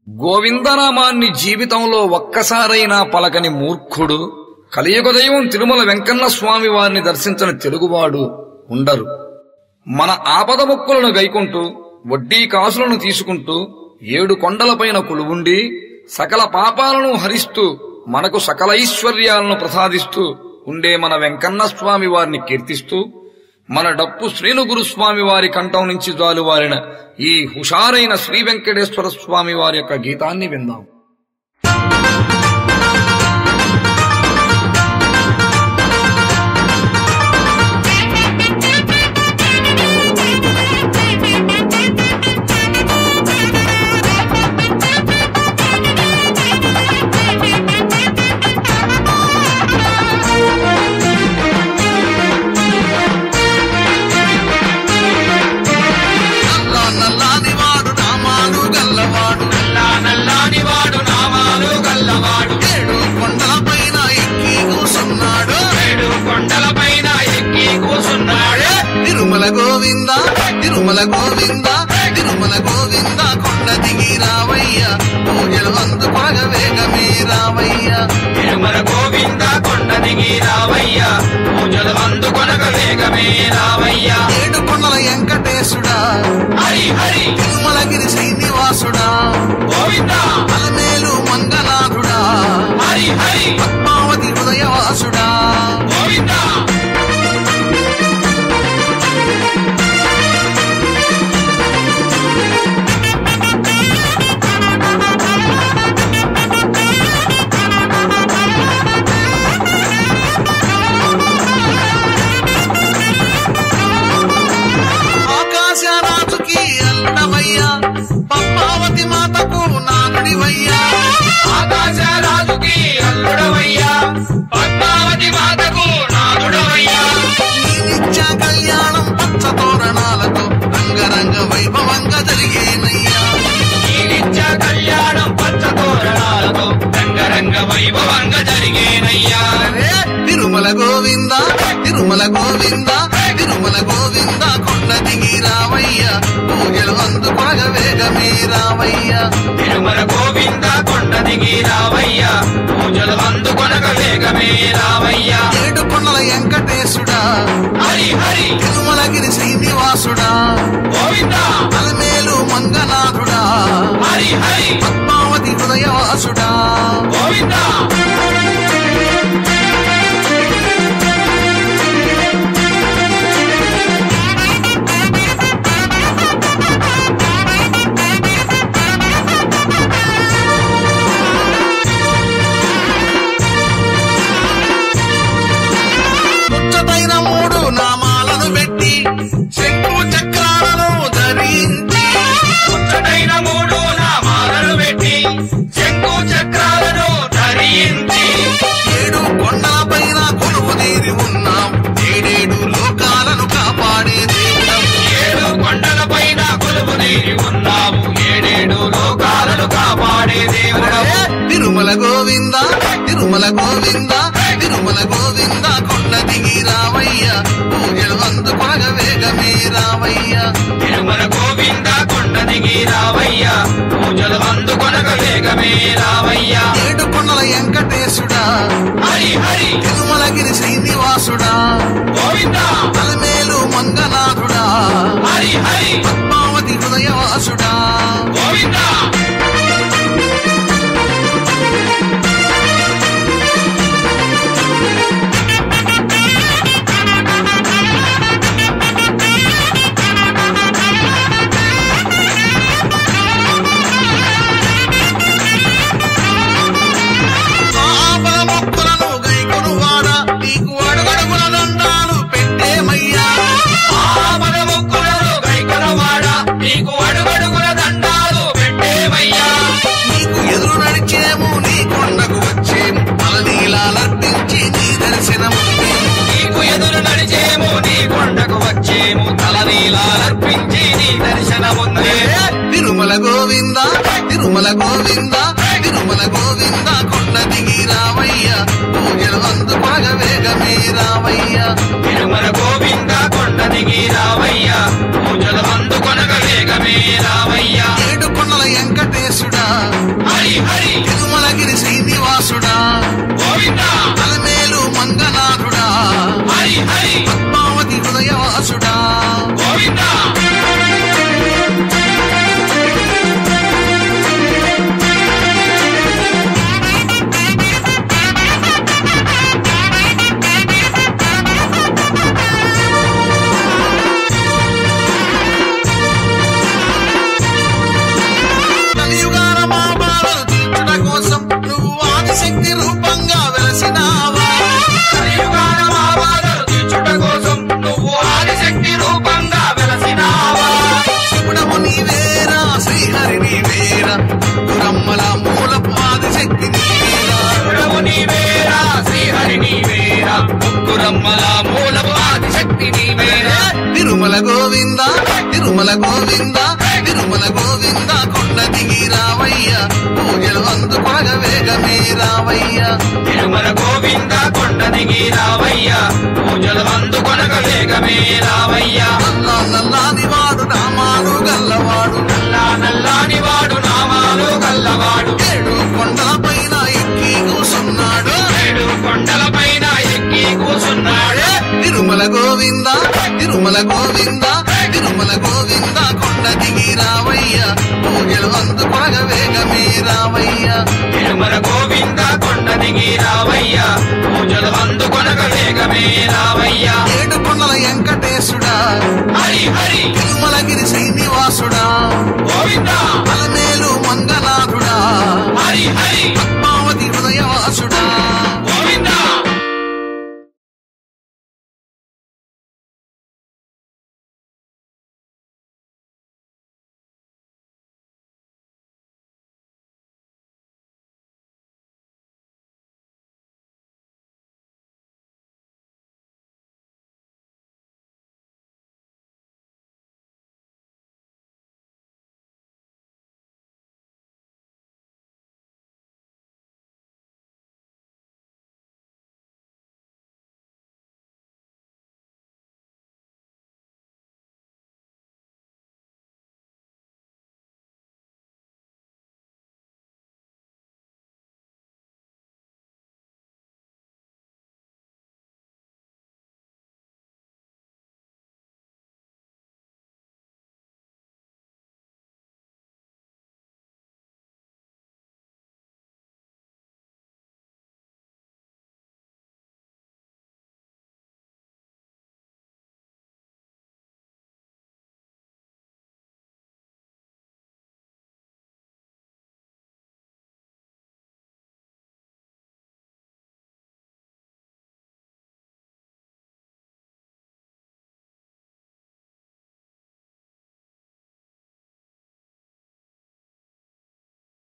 గోవిందనామాన్ని జీవితంలో ఒక్కసారైనా పలకని మూర్ఖుడు కలియుగ దైవం తిరుమల వెంకన్న స్వామి వారిని దర్శించని తెలుగువాడు ఉండరు మన ఆపద మొక్కులను గైకుంటూ వడ్డీ కాసులను తీసుకుంటూ ఏడు కొండలపైన కొలువుండి సకల పాపాలను హరిస్తూ మనకు సకల ఐశ్వర్యాలను ప్రసాదిస్తూ ఉండే మన వెంకన్న స్వామి వారిని కీర్తిస్తూ మన డప్పు శ్రీనుగురు స్వామి వారి కంఠం నుంచి జాలువారిన ఈ హుషారైన శ్రీ వెంకటేశ్వర స్వామి వారి యొక్క గీతాన్ని విందాం నల్లా నల్లాని వాడు నామాలు గల్లవాడు నల్లా నల్లాని వాడు నామాలు గల్లవాడు ఏడు కొండల పైన ఎక్కి కూసున్నాడు ఏడు కొండలపైన ఎక్కి కూసున్నాడు తిరుమల గోవింద తిరుమల గోవింద తిరుమల గోవింద కొండ దిగి రావయ్య పూజలు అందుకొనగ వేగమే రావయ్య తిరుమల గోవింద కొండ దిగి రావయ్య పూజలు అందుకొనక వేగమే రావయ్య ఏడు కొండల వెంకటేశుడా హరి హరి తిరుమలగిరి శ్రీనివాసుడా గోవింద అలమేలు మంగనాథుడా హరి హరి పద్మావతి హృదయవాసుడా గోవింద ఆకాశరాజుకి అల్లడవయ్యా పద్మావతి మాతకు నానుడివయ్యా ఆకాశరాజుకి అల్లుడవయ్యా పద్మావతి మాతకు నాదుడవయ్యా నీ నిత్య కళ్యాణం పచ్చ తోరణాలతో రంగరంగ వైభవంగా జరిగేనయ్యా ఈ నిత్య కళ్యాణం పచ్చ తోరణాలతో రంగరంగ వైభవంగా జరిగేనయ్యా అరే తిరుమల గోవింద తిరుమల గోవింద తిరుమల గోవింద కొండ దిగి రావయ్యా పూజలు అందుకొనగ వేగమే రావయ్యా తిరుమల గోవింద కొండ దిగి రావయ్యా పూజలు అందుకొనక వేగమే రావయ్యా ఏడు కొండల వెంకటేశుడా హరి హరి తిరుమలగిరి శ్రీనివాసుడా గోవింద అలమేలు మంగనాథుడా హరి హరి పద్మావతి హృదయవాసుడా గోవింద ముచ్చటైన మూడు నామాలను పెట్టి శంకు చక్రాలను ధరించి ముచ్చటైన మూడు నామాలను పెట్టి శంకు చక్రాలను ధరించి ఏడు కొండల పైన కొలువు తీరి ఉన్నాం ఏడేడు లోకాలను కాపాడే దేవుడం ఏడు కొండల పైన కొలువు నీరి ఉన్నావు ఏడేడు లోకాలను కాపాడే దేవుడవు తిరుమల గోవింద తిరుమల గోవింద తిరుమల గోవింద కొండ దిగి రావయ్య పూజలు అందుకొనగ వేగమే రావయ్య తిరుమల గోవింద కొండ దిగి రావయ్యా పూజలు అందుకొనక వేగమే రావయ్యా ఏడు కొండల వెంకటేశుడా హరి హరి తిరుమలగిరి శ్రీనివాసుడా గోవింద అలమేలు మంగనాథుడా హరి హరి పద్మావతి హృదయవాసుడా గోవింద ఆపల మొక్కులను గైకొను వాడా నీకు అడుగడుగుల దండాలు పెట్టేమయ్యా ఆపద మొక్కులను గైకొనవాడా నీకు అడుగడుగుల దండాలు పెట్టేవయ్యా నీకు ఎదురు నడిచేము నీ కొండకు వచ్చేము తలనీలాలర్పించి నీ దర్శనముందేము నీకు ఎదురు నడిచేము నీ కొండకు వచ్చేము తలనీలాలర్పించి నీ దర్శనముందే తిరుమల గోవింద తిరుమల గోవింద తిరుమల గోవింద కొండ దిగి రావయ్య పూజలు అందుకొనగ వేగమే రావయ్య తిరుమల గోవింద కొండ దిగి రావయ్యా పూజలు అందుకొనక వేగమే రావయ్యా ఏడు కొండల వెంకటేశుడా రావయ్య పూజలు అందుకొనగ వేగమే రావయ్య తిరుమల గోవింద కొండ దిగి రావయ్య పూజలు అందుకొనక వేగమే రావయ్య నల్లా నల్లాని వాడు నామాలు గల్లవాడు నల్లా నల్లాని వాడు నామాలు గల్లవాడు ఏడు కొండల పైన ఎక్కి కూసున్నాడు ఏడు కొండల పైన ఎక్కి కూసున్నాడే తిరుమల గోవింద తిరుమల గోవింద తిరుమల గోవింద కొండ దిగి రావయ్య పూజలు అందుకొనగ వేగమే రావయ్య తిరుమల గోవింద కొండ దిగి రావయ్య పూజలు అందుకొనక వేగమే రావయ్య ఏడు కొండల వెంకటేశుడా హరి హరి తిరుమలగిరి శ్రీనివాసుడా